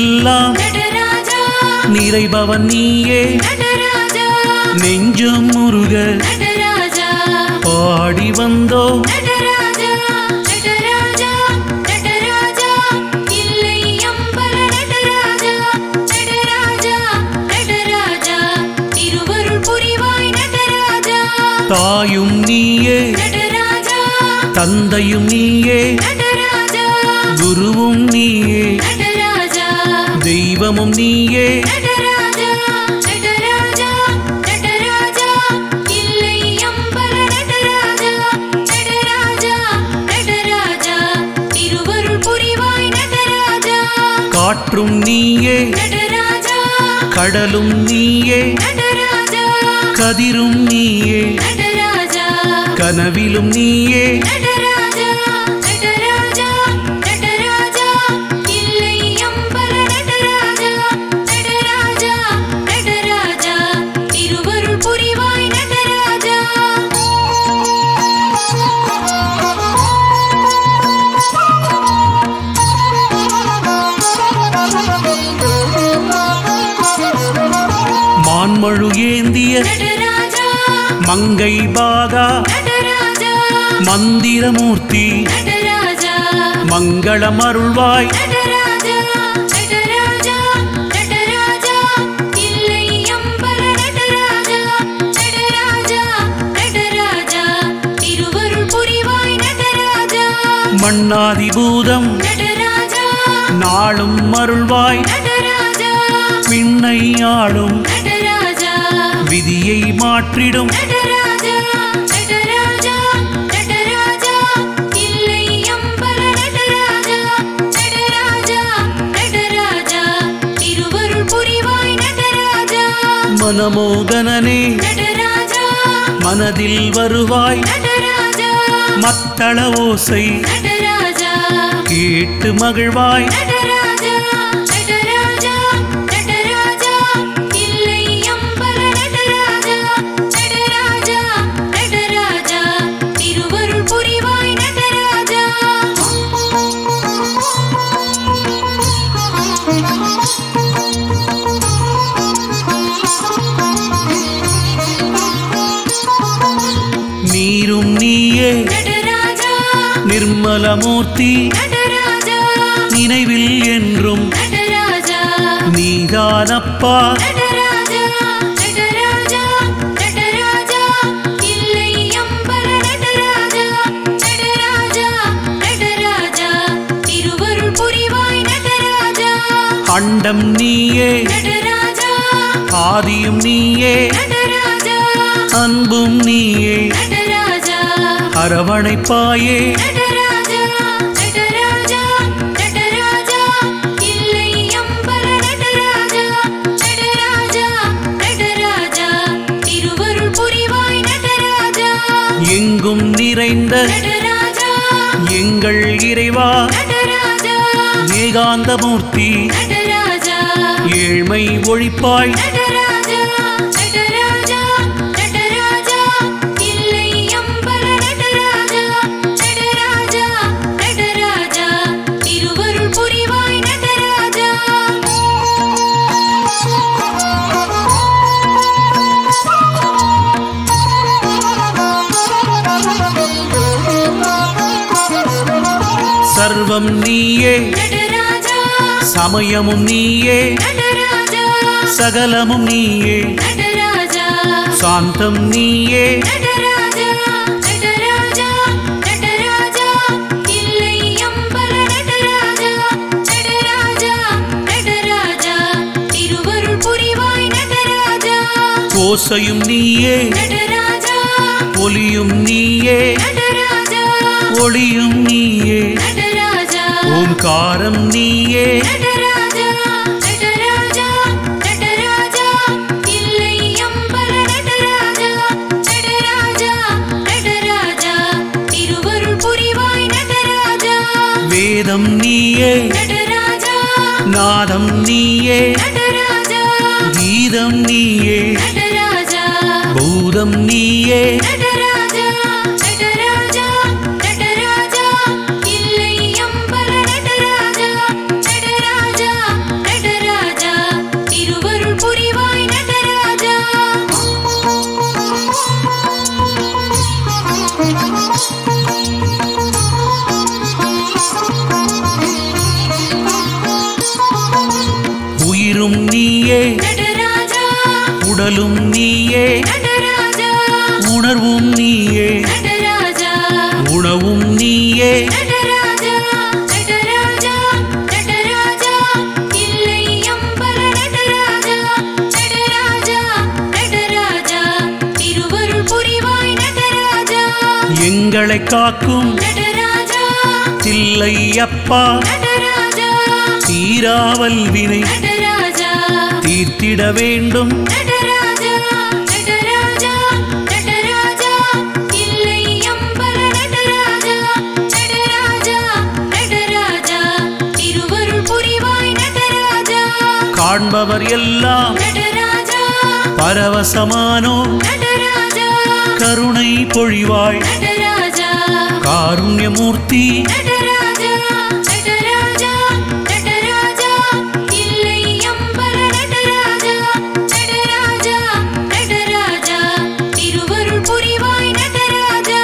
எல்லாம் நடராஜா நிறைபவன் நீயே நடராஜா நெஞ்சம் முருக நடராஜா பாடி வந்தோம் நடராஜா நடராஜா நடராஜா இல்லை அம்பல நடராஜா நடராஜா நடராஜா திருவருள் புரிவாய் நடராஜா தாயும் நீயே நடராஜா தந்தையும் நீயே நடராஜா குருவும் நீயே நடராஜா தெய்வமும் நீயே நடராஜா நடராஜா நடராஜா இல்லை அம்பல நடராஜா நடராஜா நடராஜா திருவருள் புரிவாய் நடராஜா காற்றும் நீயே நடராஜா கடலும் நீயே நடராஜா கதிரும் நீயே நடராஜா கனவிலும் நீயே நடராஜா நடராஜா நடராஜா இல்லை அம்பல நடராஜா நடராஜா நடராஜா திருவருள் புரிவாய் நடராஜா மான்மழு ஏந்திய நடராஜா மங்கை பாகா நடராஜா மந்திரமூர்த்தி நடராஜா மங்களம் அருள்வாய் நடராஜா நடராஜா நடராஜா இல்லை அம்பல நடராஜா நடராஜா நடராஜா திருவருள் புரிவாய் நடராஜா மண்ணாதி பூதம் நடராஜா நாளும் அருள்வாய் நடராஜா விண்ணை ஆளும் நடராஜா விதியை மாற்றிடும் நடராஜா நடராஜா நடராஜா இல்லை அம்பல நடராஜா நடராஜா நடராஜா திருவருள் புரிவாய் நடராஜா மனமோகனனே நடராஜா மனதில் வருவாய் நடராஜா மத்தள ஓசை நடராஜா கேட்டு மகிழ்வாய் நடராஜா நடராஜா நடராஜா இல்லை அம்பல நடராஜா நடராஜா நடராஜா திருவருள் புரிவாய் நடராஜா நீரும் நீயே நடராஜா நிர்மலமூர்த்தி நடராஜா நினைவில் என்றும் நடராஜா நீதானப்பா நடராஜா நடராஜா நடராஜா இல்லை அம்பல நடராஜா நடராஜா நடராஜா திருவருள் புரிவாய் நடராஜா அண்டம் நீயே நடராஜா ஆதியும் நீயே நடராஜா அன்பும் நீயே நடராஜா அரவணைப்பாயே நடராஜா நடராஜா நடராஜா இல்லை அம்பல நடராஜா நடராஜா நடராஜா திருவருள் புரிவாய் நடராஜா எங்கும் நிறைந்த நடராஜா எங்கள் இறைவா நடராஜா ஏகாந்தமூர்த்தி நடராஜா ஏழ்மை ஒழிப்பாய் நடராஜா நடராஜா நடராஜா இல்லை அம்பல நடராஜா நடராஜா நடராஜா திருவருள் புரிவாய் நடராஜா சர்வம் நீயே நடராஜா சமயமும் நீயே நடராஜா சகலமும் நீயே நடராஜா சாந்தம் நீயே நடராஜா நடராஜா நடராஜா இல்லை அம்பல நடராஜா நடராஜா நடராஜா திருவருள் புரிவாய் நடராஜா ஓசையும் நீயே நடராஜா ஒலியும் நீயே நடராஜா ஒளியும் நீயே நடராஜா ஓம்காரம் நீயே நடராஜா நடராஜா நடராஜா இல்லை அம்பல நடராஜா நடராஜா நடராஜா திருவருள் புரிவாய் நடராஜா வேதம் நீயே நடராஜா நாதம் நீயே நடராஜா கீதம் நீயே நடராஜா பூதம் நீயே நடராஜா நடராஜா நடராஜா இல்லை அம்பல நடராஜா நடராஜா உயிரும் நீயே நடராஜா உடலும் நீயே நடராஜா உணர்வும் நீயே நடராஜா உணவும் நீயே நடராஜா நடராஜா நடராஜா இல்லை அம்பல நடராஜா நடராஜா நடராஜா திருவருள் புரிவாய் நடராஜா எங்களை காக்கும் நடராஜா தில்லை அப்பா நடராஜா தீராவல் வினை நடராஜா தீர்த்திட வேண்டும் நடராஜா நடராஜா நடராஜா இல்லை அம்பல நடராஜா நடராஜா நடராஜா திருவருள் புரிவாய் நடராஜா காண்பவர் எல்லாம் நடராஜா பரவசமானோ நடராஜா கருணை பொழிவாய் நடராஜா காருண்யமூர்த்தி நடராஜா நடராஜா நடராஜா இல்லை அம்பல நடராஜா நடராஜா நடராஜா திருவருள் புரிவாய் நடராஜா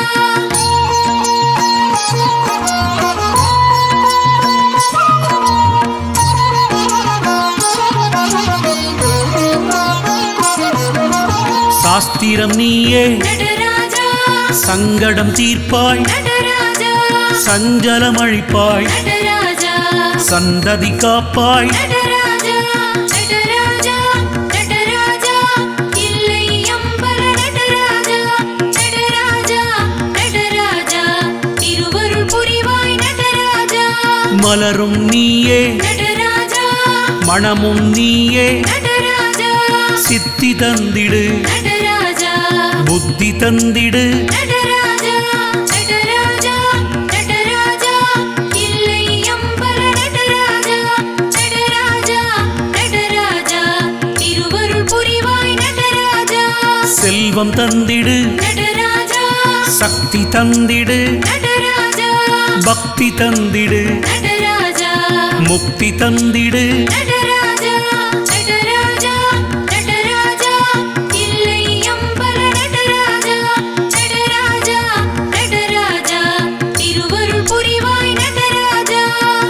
சாஸ்திரம் நீயே நடராஜா சங்கடம் தீர்ப்பாய் நடராஜா சஞ்சலம் அழிப்பாய் நடராஜா சந்ததி காப்பாய் நடராஜா நடராஜா நடராஜா இல்லை அம்பல நடராஜா நடராஜா நடராஜா திருவருள் புரிவாய் நடராஜா மலரும் நீயே நடராஜா மணமும் நீயே நடராஜா சித்தி தந்திடு நடராஜா புத்தி தந்திடு நடராஜா நடராஜா நடராஜா இல்லை அம்பல நடராஜா நடராஜா நடராஜா திருவருள் புரிவாய் நடராஜா செல்வம் தந்திடு நடராஜா சக்தி தந்திடு நடராஜா பக்தி தந்திடு நடராஜா முக்தி தந்திடு நடராஜா நடராஜா நடராஜா இல்லை அம்பல நடராஜா நடராஜா நடராஜா திருவருள் புரிவாய் நடராஜா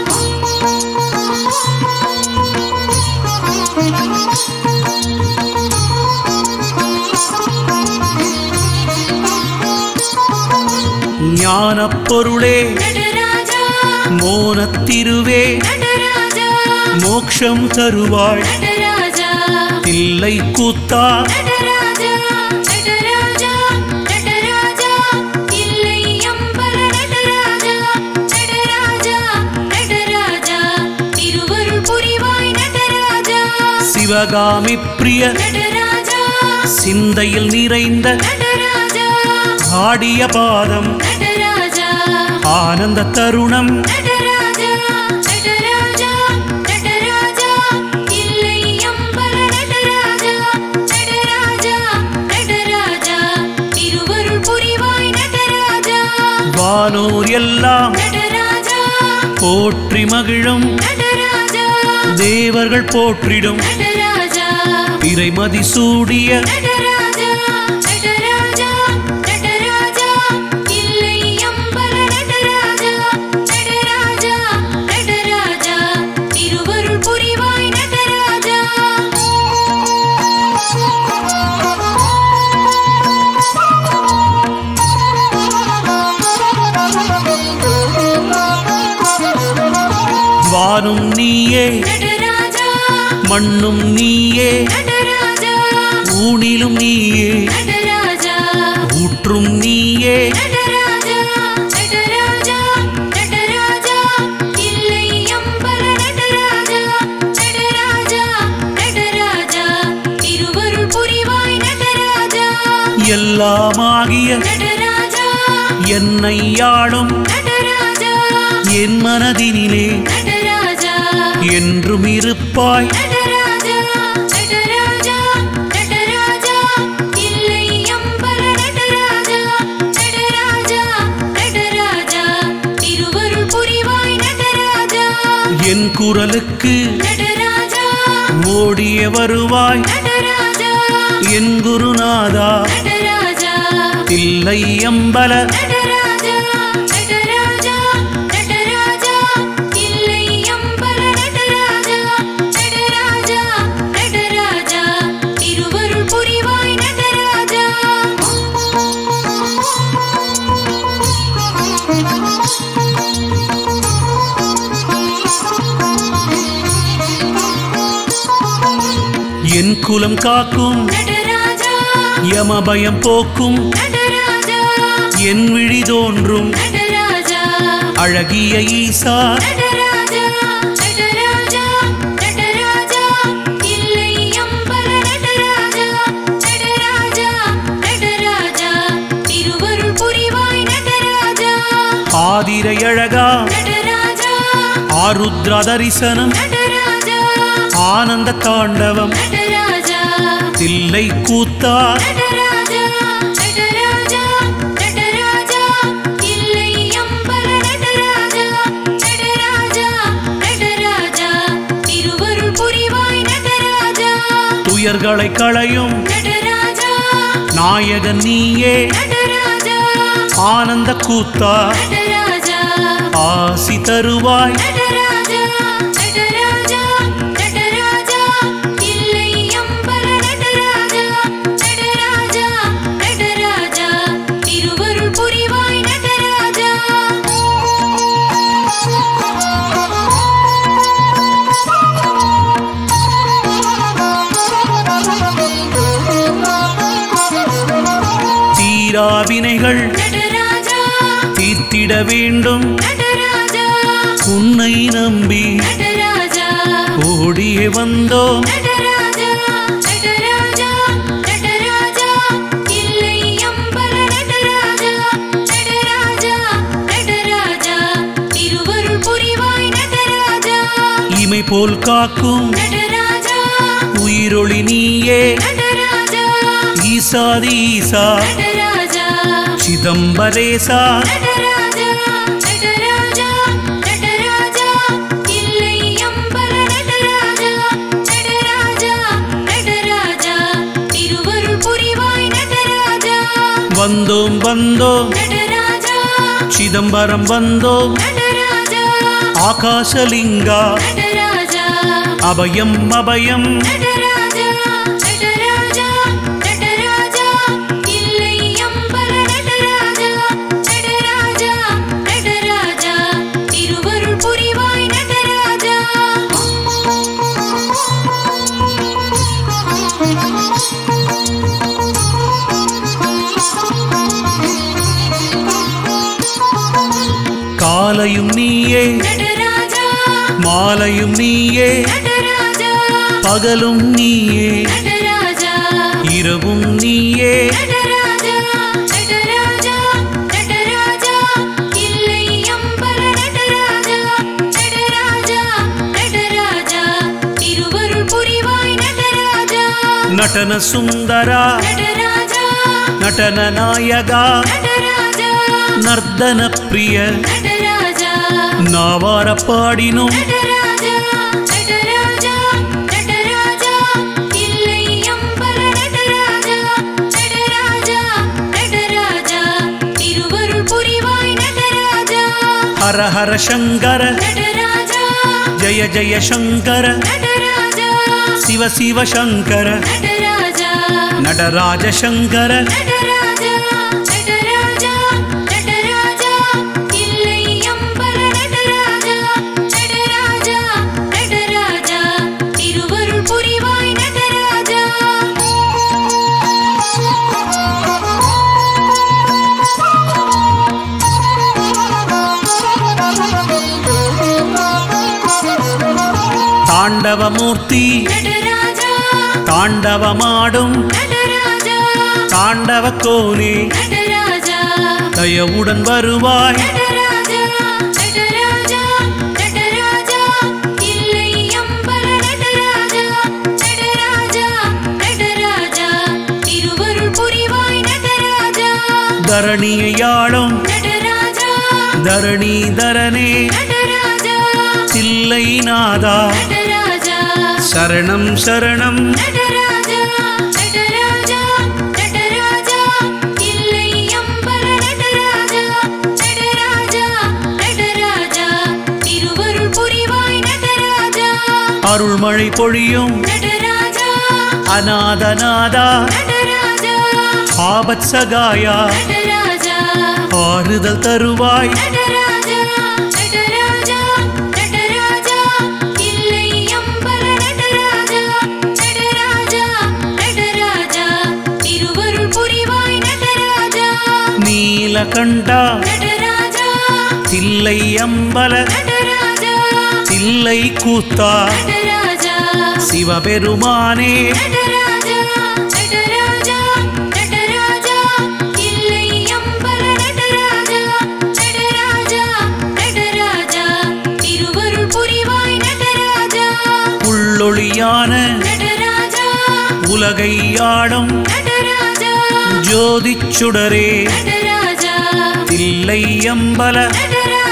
ஞானப் பொருளே நடராஜா மோனத்திருவே நடராஜா மோக்ஷம் தருவாய் நடராஜா தில்லை கூத்தா நடராஜா நடராஜா நடராஜா இல்லை அம்பல நடராஜா நடராஜா நடராஜா திருவருள் புரிவாய் நடராஜா சிவகாமி பிரிய நடராஜா சிந்தையில் நிறைந்த நடராஜா ஆடிய பாதம் நடராஜா ஆனந்த தருணம் நடராஜா நடராஜா நடராஜா இல்லை அம்பல நடராஜா நடராஜா நடராஜா திருவருள் புரிவாய் நடராஜா வானோர் எல்லாம் நடராஜா போற்றி மகிழும் நடராஜா தேவர்கள் போற்றிடும் நடராஜா பிறைமதி சூடிய நடராஜா நடராஜா நடராஜா இல்லை அம்பல நடராஜா நடராஜா நடராஜா திருவருள் புரிவாய் நடராஜா வானும் நீயே நடராஜா மண்ணும் நீயே நடராஜா ஊனிலும் நீயே நடராஜா ஊற்றும் நீயே நடராஜா நடராஜா நடராஜா இல்லை அம்பல நடராஜா நடராஜா நடராஜா திருவருள் புரிவாய் நடராஜா எல்லாமாகிய நடராஜா என்னை ஆளும் நடராஜா என் மனதினிலே நடராஜா என்றும் இருப்பாய் நடராஜா நடராஜா நடராஜா இல்லை அம்பல நடராஜா நடராஜா நடராஜா திருவருள் புரிவாய் நடராஜா என் குரலுக்கு நடராஜா ஓடிய வருவாய் நடராஜா என் குருநாதா நடராஜா தில்லை அம்பல நடராஜா நடராஜா நடராஜா இல்லை அம்பல நடராஜா நடராஜா என் குலம் காக்கும் நடராஜா யமபயம் போக்கும் நடராஜா என் விழி தோன்றும் நடராஜா அழகிய ஈசா நடராஜா நடராஜா நடராஜா இல்லை அம்பல நடராஜா நடராஜா நடராஜா திருவருள் புரிவாய் நடராஜா ஆதிரை அழகா நடராஜா ஆருத்ரா தரிசனம் நடராஜா ஆனந்த தாண்டவம் நடராஜா தில்லை கூத்தா நடராஜா நடராஜா நடராஜா இல்லை அம்பல நடராஜா நடராஜா நடராஜா திருவருள் புரிவாய் நடராஜா துயர்களை களையும் நடராஜா நாயகன் நீயே நடராஜா ஆனந்த கூத்தா நடராஜா ஆசி தருவாய் நடராஜா நடராஜா நடராஜா இல்லை அம்பல நடராஜா நடராஜா நடராஜா திருவருள் புரிவாய் நடராஜா தீரா வினைகள் நடராஜா தீர்த்திட வேண்டும் நடராஜா உன்னை நம்பி நடராஜா ஓடியே வந்தோம் நடராஜா நடராஜா நடராஜா இல்லை அம்பல நடராஜா நடராஜா நடராஜா திருவருள் புரிவாய் நடராஜா இமை போல் காக்கும் நடராஜா உயிரொளி நீயே நடராஜா ஈசாதி ஈசா நடராஜா சிதம்பரேசா நடராஜா நடராஜா நடராஜா இல்லை அம்பல நடராஜா நடராஜா நடராஜா திருவருள் புரிவாய் நடராஜா வந்தோம் வந்தோம் நடராஜா சிதம்பரம் வந்தோம் நடராஜா ஆகாசலிங்கா நடராஜா அபயம் அபயம் நடராஜா நடராஜா நடராஜா இல்லை அம்பல நடராஜா நடராஜா நடராஜா திருவருள் புரிவாய் நடராஜா காலையும் நீயே நடராஜா மாலையும் நீயே நடராஜா பகலும் நீயே நடராஜா இரவும் நீயே நடராஜா நடராஜா நடராஜா இல்லை அம்பல நடராஜா நடராஜா நடராஜா திருவருள் புரிவாய் நடராஜா நடன சுந்தரா நடராஜா நடன நாயகா நடராஜா நர்தன பிரிய நடராஜா நாவார பாடினோம் நடராஜா நடராஜா நடராஜா இல்லை அம்பல நடராஜா நடராஜா நடராஜா திருவருள் புரிவாய் நடராஜா ஹர ஹர சங்கர நடராஜா ஜய ஜய சங்கர நடராஜா சிவ சிவ சங்கர நடராஜா நடராஜ சங்கர நடராஜா நடராஜா நடராஜா இல்லை அம்பல நடராஜா நடராஜா நடராஜா திருவருள் புரிவாய் நடராஜா தாண்டவமூர்த்தி நடராஜா தாண்டவமாடும் நடராஜா தாண்டவ கோனே நடராஜா தயவுடன் வருவாய் நடராஜா நடராஜா நடராஜா இல்லை அம்பல நடராஜா நடராஜா நடராஜா திருவருள் புரிவாய் நடராஜா தரணியாளும் நடராஜா தரணி தரனே நடராஜா தில்லை நாதா நடராஜா சரணம் சரணம் நடராஜா நடராஜா நடராஜா இல்லை அம்பல நடராஜா நடராஜா நடராஜா திருவருள் புரிவாய் நடராஜா அருள்மழை பொழியும் நடராஜா அநாதநாதா நடராஜா ஆபத் சகாயா நடராஜா ஆறுதல் தருவாய் நடராஜா நடராஜா நடராஜா இல்லை அம்பல நடராஜா நீலகண்டா நடராஜா தில்லை அம்பல நடராஜா தில்லை கூத்தா நடராஜா சிவபெருமானே நடராஜா நடராஜா நடராஜா இல்லை அம்பல நடராஜா நடராஜா நடராஜா திருவருள் புரிவாய் நடராஜா உள்ளொளியான நடராஜா உலகை ஆடும் நடராஜா ஜோதிச் சுடரே நடராஜா தில்லை அம்பல நடராஜா